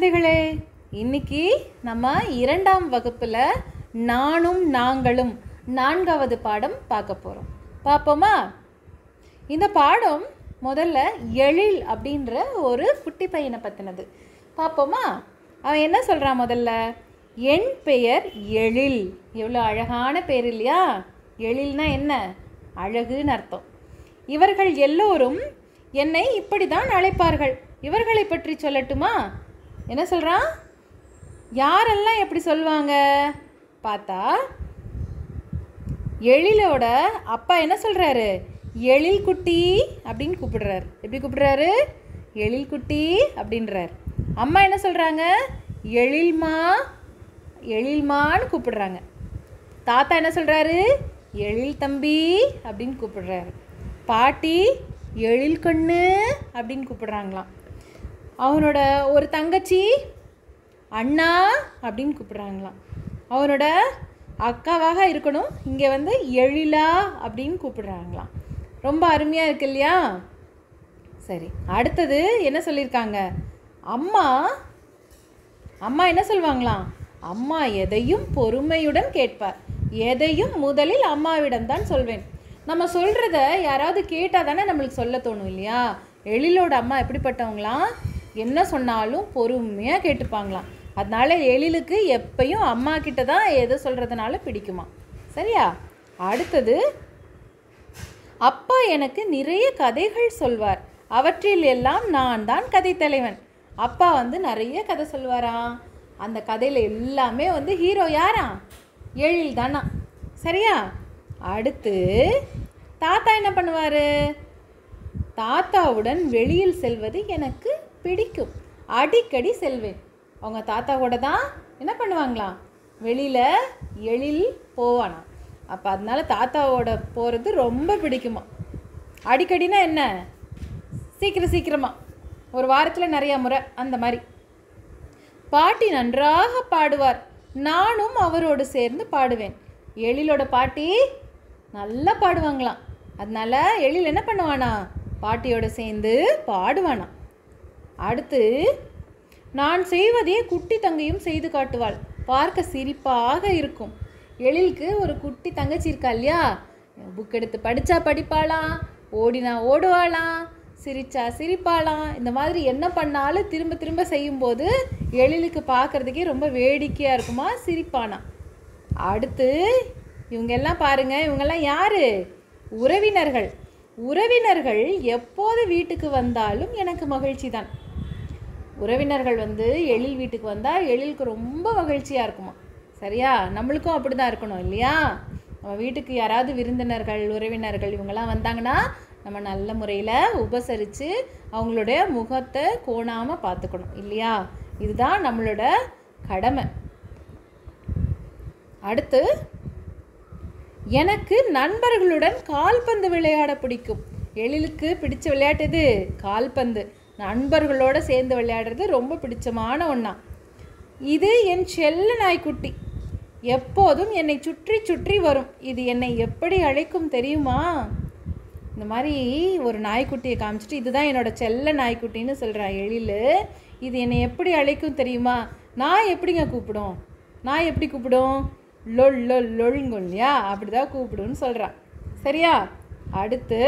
குழந்தைகளே இன்னைக்கு நம்ம இரண்டாம் வகுப்புல நானும் நாங்களும் நான்காவது பாடம் பார்க்க போறோம் பார்ப்போமா இந்த பாடம் முதல்ல எழில் அப்படின்ற ஒரு குட்டி பையனை பற்றினது பார்ப்போமா அவன் என்ன சொல்கிறான் முதல்ல என் பெயர் எழில் எவ்வளோ அழகான பேர் இல்லையா எழில்னா என்ன அழகுன்னு அர்த்தம் இவர்கள் எல்லோரும் என்னை இப்படி தான் அழைப்பார்கள் இவர்களை பற்றி சொல்லட்டுமா என்ன சொல்கிறான் யாரெல்லாம் எப்படி சொல்லுவாங்க பார்த்தா எழிலோட அப்பா என்ன சொல்கிறாரு எழில் குட்டி அப்படின்னு கூப்பிடுறாரு எப்படி கூப்பிடுறாரு எழில் குட்டி அப்படின்றார் அம்மா என்ன சொல்கிறாங்க எழில்மா எழில்மான்னு கூப்பிடுறாங்க தாத்தா என்ன சொல்கிறாரு எழில் தம்பி அப்படின்னு கூப்பிடுறாரு பாட்டி எழில் கண்ணு அப்படின்னு கூப்பிடுறாங்களாம் அவனோட ஒரு தங்கச்சி அண்ணா அப்படின்னு கூப்பிடுறாங்களாம் அவனோட அக்காவாக இருக்கணும் இங்கே வந்து எழிலா அப்படின்னு கூப்பிடுறாங்களாம் ரொம்ப அருமையாக இருக்கு இல்லையா சரி அடுத்தது என்ன சொல்லியிருக்காங்க அம்மா அம்மா என்ன சொல்லுவாங்களாம் அம்மா எதையும் பொறுமையுடன் கேட்பார் எதையும் முதலில் அம்மாவிடம் தான் சொல்வேன் நம்ம சொல்கிறத யாராவது கேட்டால் தானே நம்மளுக்கு சொல்ல தோணும் இல்லையா எழிலோட அம்மா எப்படிப்பட்டவங்களாம் என்ன சொன்னாலும் பொறுமையாக கேட்டுப்பாங்களாம் அதனால எழிலுக்கு எப்பயும் அம்மா கிட்ட தான் எதை சொல்கிறதுனால பிடிக்குமா சரியா அடுத்தது அப்பா எனக்கு நிறைய கதைகள் சொல்வார் அவற்றில் எல்லாம் நான் தான் கதை தலைவன் அப்பா வந்து நிறைய கதை சொல்வாராம் அந்த கதையில் எல்லாமே வந்து ஹீரோ யாரா எழில் தானா சரியா அடுத்து தாத்தா என்ன பண்ணுவார் தாத்தாவுடன் வெளியில் செல்வது எனக்கு பிடிக்கும் அடிக்கடி செல்வேன் அவங்க தாத்தா கூட தான் என்ன பண்ணுவாங்களாம் வெளியில் எழில் போவானாம் அப்போ அதனால தாத்தாவோட போகிறது ரொம்ப பிடிக்குமா அடிக்கடினா என்ன சீக்கிரம் சீக்கிரமாக ஒரு வாரத்தில் நிறையா முறை அந்த மாதிரி பாட்டி நன்றாக பாடுவார் நானும் அவரோடு சேர்ந்து பாடுவேன் எழிலோட பாட்டி நல்லா பாடுவாங்களாம் அதனால எழில் என்ன பண்ணுவானா பாட்டியோட சேர்ந்து பாடுவானா அடுத்து நான் செய்வதே குட்டி தங்கையும் செய்து காட்டுவாள் பார்க்க சிரிப்பாக இருக்கும் எழிலுக்கு ஒரு குட்டி தங்கச்சி இருக்கா இல்லையா புக் எடுத்து படித்தா படிப்பாளாம் ஓடினா ஓடுவாளாம் சிரிச்சா சிரிப்பாளாம் இந்த மாதிரி என்ன பண்ணாலும் திரும்ப திரும்ப செய்யும்போது எழிலுக்கு பார்க்குறதுக்கே ரொம்ப வேடிக்கையாக இருக்குமா சிரிப்பானா அடுத்து இவங்க எல்லாம் பாருங்க இவங்கெல்லாம் யாரு உறவினர்கள் உறவினர்கள் எப்போது வீட்டுக்கு வந்தாலும் எனக்கு மகிழ்ச்சி தான் உறவினர்கள் வந்து எழில் வீட்டுக்கு வந்தால் எழிலுக்கு ரொம்ப மகிழ்ச்சியாக இருக்குமா சரியா நம்மளுக்கும் அப்படி தான் இருக்கணும் இல்லையா நம்ம வீட்டுக்கு யாராவது விருந்தினர்கள் உறவினர்கள் இவங்கெல்லாம் வந்தாங்கன்னா நம்ம நல்ல முறையில் உபசரித்து அவங்களுடைய முகத்தை கோணாமல் பார்த்துக்கணும் இல்லையா இதுதான் நம்மளோட கடமை அடுத்து எனக்கு நண்பர்களுடன் கால்பந்து விளையாட பிடிக்கும் எழிலுக்கு பிடிச்ச விளையாட்டு எது கால்பந்து நண்பர்களோட சேர்ந்து விளையாடுறது ரொம்ப பிடிச்சமான ஒன்றா இது என் செல்ல நாய்க்குட்டி எப்போதும் என்னை சுற்றி சுற்றி வரும் இது என்னை எப்படி அழைக்கும் தெரியுமா இந்த மாதிரி ஒரு நாய்க்குட்டியை காமிச்சிட்டு இதுதான் என்னோட செல்ல நாய்க்குட்டின்னு சொல்கிறான் எழில் இது என்னை எப்படி அழைக்கும் தெரியுமா நான் எப்படிங்க கூப்பிடும் நான் எப்படி கூப்பிடும் லொல் லொல் லொல்ங்க இல்லையா அப்படி தான் கூப்பிடுன்னு சொல்கிறான் சரியா அடுத்து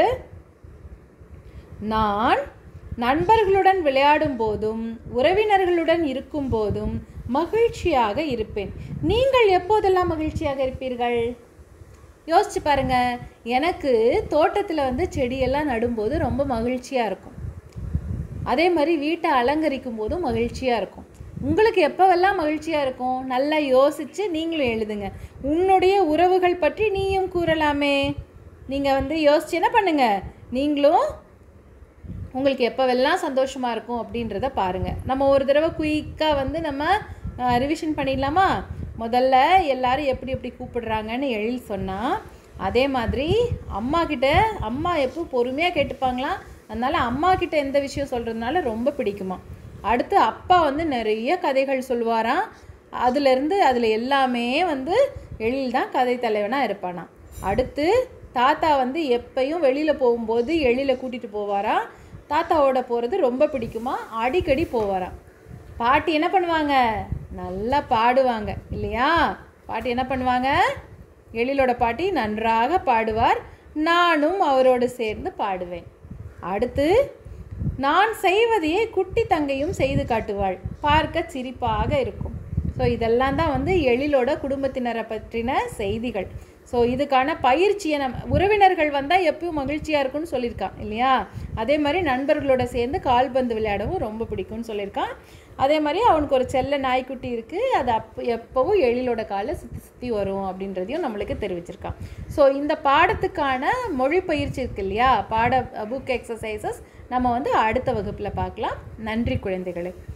நான் நண்பர்களுடன் விளையாடும் போதும் உறவினர்களுடன் இருக்கும் போதும் மகிழ்ச்சியாக இருப்பேன் நீங்கள் எப்போதெல்லாம் மகிழ்ச்சியாக இருப்பீர்கள் யோசிச்சு பாருங்க எனக்கு தோட்டத்தில் வந்து செடியெல்லாம் நடும்போது ரொம்ப மகிழ்ச்சியாக இருக்கும் அதே மாதிரி வீட்டை அலங்கரிக்கும் போதும் மகிழ்ச்சியாக இருக்கும் உங்களுக்கு எப்போவெல்லாம் மகிழ்ச்சியாக இருக்கும் நல்லா யோசித்து நீங்களும் எழுதுங்க உன்னுடைய உறவுகள் பற்றி நீயும் கூறலாமே நீங்கள் வந்து யோசிச்சு என்ன பண்ணுங்க நீங்களும் உங்களுக்கு எப்போவெல்லாம் சந்தோஷமாக இருக்கும் அப்படின்றத பாருங்கள் நம்ம ஒரு தடவை குயிக்காக வந்து நம்ம ரிவிஷன் பண்ணிடலாமா முதல்ல எல்லாரும் எப்படி எப்படி கூப்பிடுறாங்கன்னு எழில் சொன்னால் அதே மாதிரி அம்மா கிட்ட அம்மா எப்போ பொறுமையாக கேட்டுப்பாங்களாம் அதனால் அம்மா கிட்ட எந்த விஷயம் சொல்கிறதுனால ரொம்ப பிடிக்குமா அடுத்து அப்பா வந்து நிறைய கதைகள் சொல்லுவாராம் அதுலேருந்து அதில் எல்லாமே வந்து எழில் தான் கதை தலைவனாக இருப்பானா அடுத்து தாத்தா வந்து எப்பயும் வெளியில் போகும்போது எழில கூட்டிகிட்டு போவாராம் தாத்தாவோட போகிறது ரொம்ப பிடிக்குமா அடிக்கடி போவாராம் பாட்டி என்ன பண்ணுவாங்க நல்லா பாடுவாங்க இல்லையா பாட்டி என்ன பண்ணுவாங்க எழிலோட பாட்டி நன்றாக பாடுவார் நானும் அவரோடு சேர்ந்து பாடுவேன் அடுத்து நான் செய்வதையே குட்டி தங்கையும் செய்து காட்டுவாள் பார்க்க சிரிப்பாக இருக்கும் ஸோ இதெல்லாம் தான் வந்து எழிலோட குடும்பத்தினரை பற்றின செய்திகள் ஸோ இதுக்கான பயிற்சியை நம்ம உறவினர்கள் வந்தால் எப்பவும் மகிழ்ச்சியாக இருக்கும்னு சொல்லியிருக்கான் இல்லையா அதே மாதிரி நண்பர்களோட சேர்ந்து கால்பந்து விளையாடவும் ரொம்ப பிடிக்கும்னு சொல்லியிருக்கான் அதே மாதிரி அவனுக்கு ஒரு செல்ல நாய்க்குட்டி இருக்குது அது அப்போ எப்போவும் எழிலோட காலை சுற்றி சுற்றி வரும் அப்படின்றதையும் நம்மளுக்கு தெரிவிச்சிருக்கான் ஸோ இந்த பாடத்துக்கான மொழி பயிற்சி இருக்கு இல்லையா பாட புக் எக்ஸசைசஸ் நம்ம வந்து அடுத்த வகுப்பில் பார்க்கலாம் நன்றி குழந்தைகளே